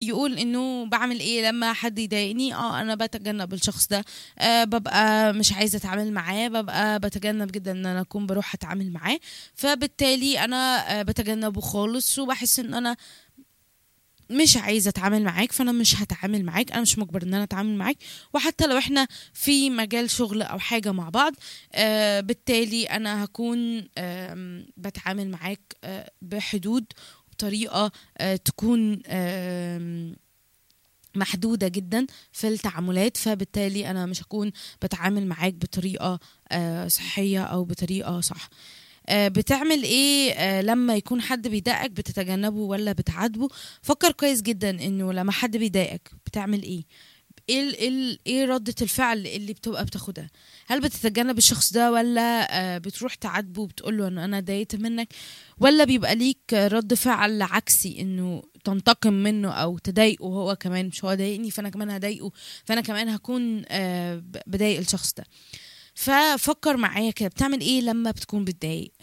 يقول انه بعمل ايه لما حد يضايقني اه انا بتجنب الشخص ده آه ببقى مش عايزه اتعامل معاه ببقى بتجنب جدا ان انا اكون بروح اتعامل معاه فبالتالي انا آه بتجنبه خالص وبحس ان انا مش عايزه اتعامل معاك فانا مش هتعامل معاك انا مش مجبر ان انا اتعامل معاك وحتى لو احنا في مجال شغل او حاجه مع بعض آه بالتالي انا هكون آه بتعامل معاك آه بحدود بطريقه آه تكون آه محدودة جدا في التعاملات فبالتالي أنا مش هكون بتعامل معاك بطريقة آه صحية أو بطريقة صح آه، بتعمل ايه آه، لما يكون حد بيضايقك بتتجنبه ولا بتعاتبه فكر كويس جدا انه لما حد بيضايقك بتعمل ايه ايه ال- ايه ال- ايه ردة الفعل اللي بتبقى بتاخدها هل بتتجنب الشخص ده ولا آه، بتروح تعاتبه وبتقول له انه انا ضايقت منك ولا بيبقى ليك رد فعل عكسي انه تنتقم منه او تضايقه هو كمان مش هو ضايقني فانا كمان هضايقه فانا كمان هكون آه، ب- بضايق الشخص ده ففكر معايا كده بتعمل ايه لما بتكون بتضايق